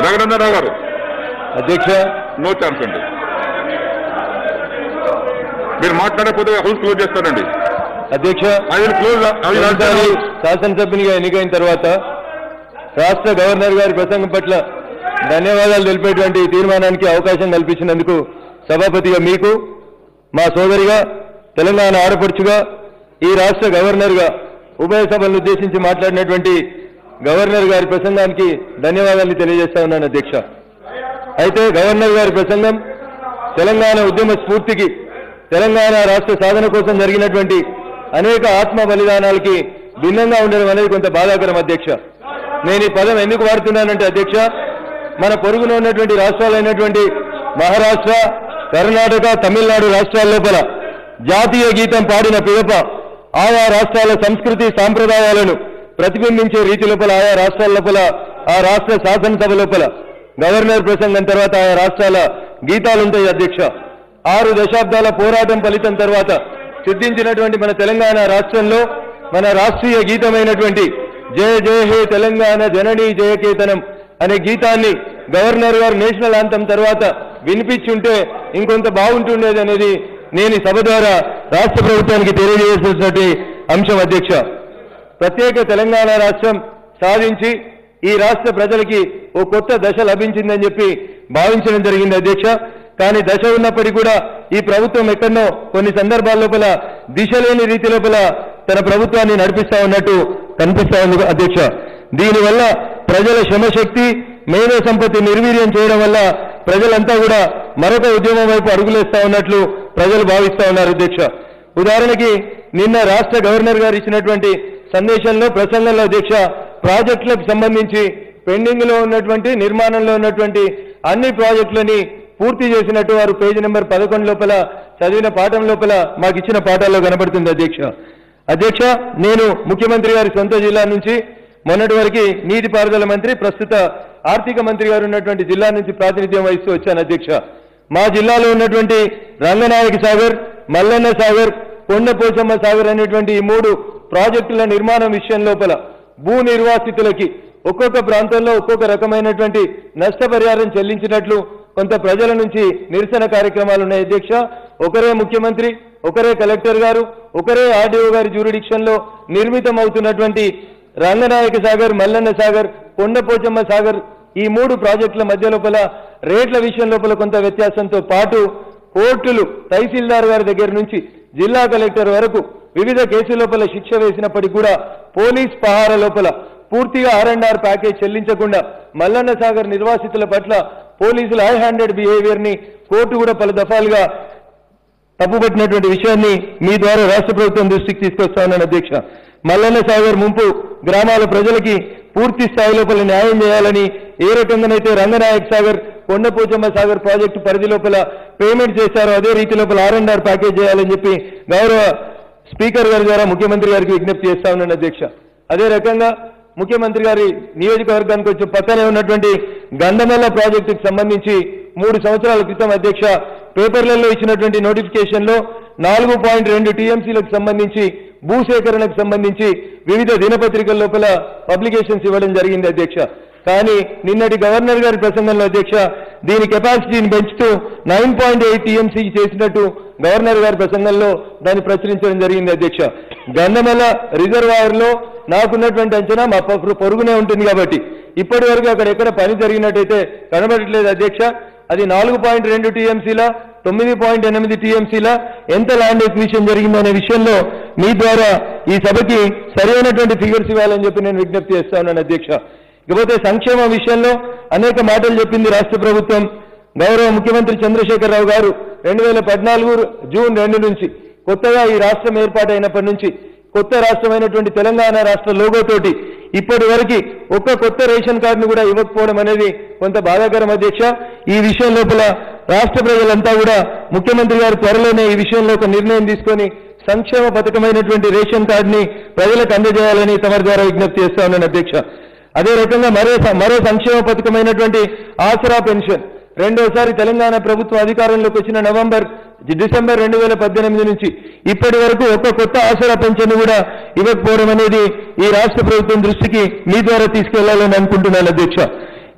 రఘునందనరావు గారు అధ్యక్ష no chance అండి మీరు మాట్లాడకపోతే హౌస్ క్లోజ్ చేస్తారండి అధ్యక్ష I will close I will ఈసారి శాసనసభ్యునిగా ఎన్నికైన తర్వాత రాష్ట్ర గవర్నర్ గారి ప్రసంగం పట్ల ధన్యవాదాలు తెలిపేటువంటి తీర్మానానికి అవకాశం కల్పించినందుకు సభాపతిగా మీకు మా సోదరిగా తెలంగాణ ఆడపడుచుగా ఈ రాష్ట్ర గవర్నర్గా ఉభయ సభలను ఉద్దేశించి మాట్లాడినటువంటి గవర్నర్ గారి ప్రసంగానికి ధన్యవాదాలు తెలియజేస్తా ఉన్నాను అధ్యక్ష అయితే గవర్నర్ గారి ప్రసంగం తెలంగాణ ఉద్యమ స్ఫూర్తికి తెలంగాణ రాష్ట్ర సాధన కోసం జరిగినటువంటి అనేక ఆత్మ బలిదానాలకి భిన్నంగా ఉండడం అనేది కొంత బాధాకరం అధ్యక్ష నేను ఈ పదం ఎందుకు వాడుతున్నానంటే అధ్యక్ష మన పొరుగున ఉన్నటువంటి రాష్ట్రాలైనటువంటి మహారాష్ట్ర కర్ణాటక తమిళనాడు రాష్ట్రాల లోపల జాతీయ గీతం పాడిన పిదప ఆయా రాష్ట్రాల సంస్కృతి సాంప్రదాయాలను ప్రతిబింబించే రీతి లోపల ఆయా రాష్ట్రాల లోపల ఆ రాష్ట్ర శాసనసభ లోపల గవర్నర్ ప్రసంగం తర్వాత ఆయా రాష్ట్రాల గీతాలుంటాయి అధ్యక్ష ఆరు దశాబ్దాల పోరాటం ఫలితం తర్వాత సిద్ధించినటువంటి మన తెలంగాణ రాష్ట్రంలో మన రాష్ట్రీయ గీతమైనటువంటి జయ జయ హే తెలంగాణ జననీ జయకేతనం అనే గీతాన్ని గవర్నర్ గారు నేషనల్ ఆంతం తర్వాత వినిపించుంటే ఇంకొంత బాగుంటుండేది అనేది నేను ఈ సభ ద్వారా రాష్ట్ర ప్రభుత్వానికి తెలియజేసినటువంటి అంశం అధ్యక్ష ప్రత్యేక తెలంగాణ రాష్ట్రం సాధించి ఈ రాష్ట్ర ప్రజలకి ఓ కొత్త దశ లభించిందని చెప్పి భావించడం జరిగింది అధ్యక్ష కానీ దశ ఉన్నప్పటికీ కూడా ఈ ప్రభుత్వం ఎక్కడనో కొన్ని సందర్భాల లోపల దిశ లేని రీతి లోపల తన ప్రభుత్వాన్ని నడిపిస్తా ఉన్నట్టు కనిపిస్తా ఉంది అధ్యక్ష దీనివల్ల ప్రజల శ్రమశక్తి మేధో సంపత్తి నిర్వీర్యం చేయడం వల్ల ప్రజలంతా కూడా మరొక ఉద్యమం వైపు అడుగులేస్తా ఉన్నట్లు ప్రజలు భావిస్తా ఉన్నారు అధ్యక్ష ఉదాహరణకి నిన్న రాష్ట్ర గవర్నర్ గారు ఇచ్చినటువంటి సందేశంలో ప్రసంగంలో అధ్యక్ష ప్రాజెక్టులకు సంబంధించి పెండింగ్ లో ఉన్నటువంటి నిర్మాణంలో ఉన్నటువంటి అన్ని ప్రాజెక్టులని పూర్తి చేసినట్టు వారు పేజీ నెంబర్ పదకొండు లోపల చదివిన పాఠం లోపల మాకు ఇచ్చిన పాఠాల్లో కనబడుతుంది అధ్యక్ష అధ్యక్ష నేను ముఖ్యమంత్రి గారి సొంత జిల్లా నుంచి మొన్నటి వరకు నీటిపారుదల మంత్రి ప్రస్తుత ఆర్థిక మంత్రి గారు ఉన్నటువంటి జిల్లా నుంచి ప్రాతినిధ్యం వహిస్తూ వచ్చాను అధ్యక్ష మా జిల్లాలో ఉన్నటువంటి రంగనాయక సాగర్ మల్లన్న సాగర్ కొండపోచమ్మ సాగర్ అనేటువంటి ఈ మూడు ప్రాజెక్టుల నిర్మాణం విషయం లోపల భూ నిర్వాసితులకి ఒక్కొక్క ప్రాంతంలో ఒక్కొక్క రకమైనటువంటి నష్టపరిహారం చెల్లించినట్లు కొంత ప్రజల నుంచి నిరసన కార్యక్రమాలు ఉన్నాయి అధ్యక్ష ఒకరే ముఖ్యమంత్రి ఒకరే కలెక్టర్ గారు ఒకరే ఆర్డీఓ గారి జ్యూరిడిక్షన్ లో నిర్మితం అవుతున్నటువంటి రంగనాయక సాగర్ మల్లన్న సాగర్ కొండపోచమ్మ సాగర్ ఈ మూడు ప్రాజెక్టుల మధ్య లోపల రేట్ల విషయం లోపల కొంత వ్యత్యాసంతో పాటు కోర్టులు తహసీల్దార్ గారి దగ్గర నుంచి జిల్లా కలెక్టర్ వరకు వివిధ కేసుల లోపల శిక్ష వేసినప్పటికీ కూడా పోలీస్ పహార లోపల పూర్తిగా ఆర్ అండ్ ఆర్ ప్యాకేజ్ చెల్లించకుండా మల్లన్న సాగర్ నిర్వాసితుల పట్ల పోలీసుల హై హ్యాండెడ్ బిహేవియర్ ని కోర్టు కూడా పలు దఫాలుగా తప్పుపట్టినటువంటి విషయాన్ని మీ ద్వారా రాష్ట్ర ప్రభుత్వం దృష్టికి తీసుకొస్తా ఉన్నాను అధ్యక్ష మల్లన్న సాగర్ ముంపు గ్రామాల ప్రజలకి పూర్తి స్థాయి లోపల న్యాయం చేయాలని ఏ రకంగానైతే రంగనాయక్ సాగర్ కొండపోచమ్మ సాగర్ ప్రాజెక్టు పరిధి లోపల పేమెంట్ చేశారో అదే రీతి లోపల ఆర్ అండ్ ఆర్ ప్యాకేజ్ చేయాలని చెప్పి గౌరవ స్పీకర్ గారి ద్వారా ముఖ్యమంత్రి గారికి విజ్ఞప్తి చేస్తా ఉన్నాను అధ్యక్ష అదే రకంగా ముఖ్యమంత్రి గారి నియోజకవర్గానికి వచ్చి పక్కనే ఉన్నటువంటి గంధమల్ల ప్రాజెక్టుకు సంబంధించి మూడు సంవత్సరాల క్రితం అధ్యక్ష పేపర్లలో ఇచ్చినటువంటి నోటిఫికేషన్ లో నాలుగు పాయింట్ రెండు టీఎంసీలకు సంబంధించి భూసేకరణకు సంబంధించి వివిధ దినపత్రికల లోపల పబ్లికేషన్స్ ఇవ్వడం జరిగింది అధ్యక్ష కానీ నిన్నటి గవర్నర్ గారి ప్రసంగంలో అధ్యక్ష దీని కెపాసిటీని పెంచుతూ నైన్ పాయింట్ ఎయిట్ టీఎంసీ చేసినట్టు గవర్నర్ గారి ప్రసంగంలో దాన్ని ప్రచురించడం జరిగింది అధ్యక్ష గంధమల రిజర్వాయర్ లో నాకున్నటువంటి అంచనా మా ప- పొరుగునే ఉంటుంది కాబట్టి ఇప్పటి వరకు అక్కడ ఎక్కడ పని జరిగినట్టయితే కనబడట్లేదు అధ్యక్ష అది నాలుగు పాయింట్ రెండు టీఎంసీల తొమ్మిది పాయింట్ ఎనిమిది టీఎంసీల ఎంత ల్యాండ్ ఎక్విజిషన్ జరిగిందనే విషయంలో మీ ద్వారా ఈ సభకి సరైనటువంటి ఫిగర్స్ ఇవ్వాలని చెప్పి నేను విజ్ఞప్తి చేస్తా ఉన్నాను అధ్యక్ష ఇకపోతే సంక్షేమ విషయంలో అనేక మాటలు చెప్పింది రాష్ట్ర ప్రభుత్వం గౌరవ ముఖ్యమంత్రి చంద్రశేఖరరావు గారు రెండు వేల పద్నాలుగు జూన్ రెండు నుంచి కొత్తగా ఈ రాష్ట్రం ఏర్పాటైనప్పటి నుంచి కొత్త రాష్ట్రమైనటువంటి తెలంగాణ రాష్ట్ర లోగోతోటి ఇప్పటి వరకు ఒక్క కొత్త రేషన్ కార్డును కూడా ఇవ్వకపోవడం అనేది కొంత బాధాకరం అధ్యక్ష ఈ విషయం లోపల రాష్ట్ర ప్రజలంతా కూడా ముఖ్యమంత్రి గారు త్వరలోనే ఈ విషయంలో ఒక నిర్ణయం తీసుకొని సంక్షేమ పథకమైనటువంటి రేషన్ కార్డుని ప్రజలకు అందజేయాలని తమరి ద్వారా విజ్ఞప్తి చేస్తా ఉన్నాను అధ్యక్ష అదే రకంగా మరో మరో సంక్షేమ పథకమైనటువంటి ఆసరా పెన్షన్ రెండోసారి తెలంగాణ ప్రభుత్వం అధికారంలోకి వచ్చిన నవంబర్ డిసెంబర్ రెండు వేల పద్దెనిమిది నుంచి ఇప్పటి వరకు ఒక కొత్త ఆసరా పెన్షన్ కూడా ఇవ్వకపోవడం అనేది ఈ రాష్ట్ర ప్రభుత్వం దృష్టికి మీ ద్వారా తీసుకెళ్లాలని అనుకుంటున్నాను అధ్యక్ష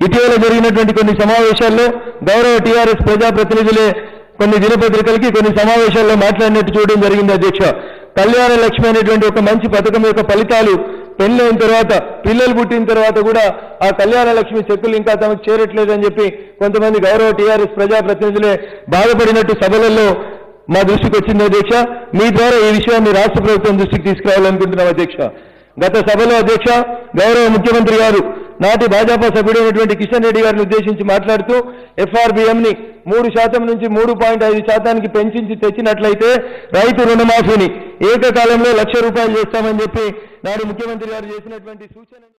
ఇటీవల జరిగినటువంటి కొన్ని సమావేశాల్లో గౌరవ టీఆర్ఎస్ ప్రజాప్రతినిధులే కొన్ని దినపత్రికలకి కొన్ని సమావేశాల్లో మాట్లాడినట్టు చూడడం జరిగింది అధ్యక్ష కళ్యాణ లక్ష్మి అనేటువంటి ఒక మంచి పథకం యొక్క ఫలితాలు పెళ్ళైన తర్వాత పిల్లలు పుట్టిన తర్వాత కూడా ఆ కళ్యాణ లక్ష్మి చెక్కులు ఇంకా తమకు చేరట్లేదు అని చెప్పి కొంతమంది గౌరవ టీఆర్ఎస్ ప్రజాప్రతినిధులే బాధపడినట్టు సభలలో మా దృష్టికి వచ్చింది అధ్యక్ష మీ ద్వారా ఈ విషయాన్ని రాష్ట్ర ప్రభుత్వం దృష్టికి తీసుకురావాలనుకుంటున్నాం అధ్యక్ష గత సభలో అధ్యక్ష గౌరవ ముఖ్యమంత్రి గారు నాటి భాజపా సభ్యుడైనటువంటి కిషన్ రెడ్డి గారిని ఉద్దేశించి మాట్లాడుతూ ఎఫ్ఆర్బిఎం ని మూడు శాతం నుంచి మూడు పాయింట్ ఐదు శాతానికి పెంచి తెచ్చినట్లయితే రైతు రుణమాఫీని ఏకకాలంలో లక్ష రూపాయలు చేస్తామని చెప్పి నాడు ముఖ్యమంత్రి గారు చేసినటువంటి సూచన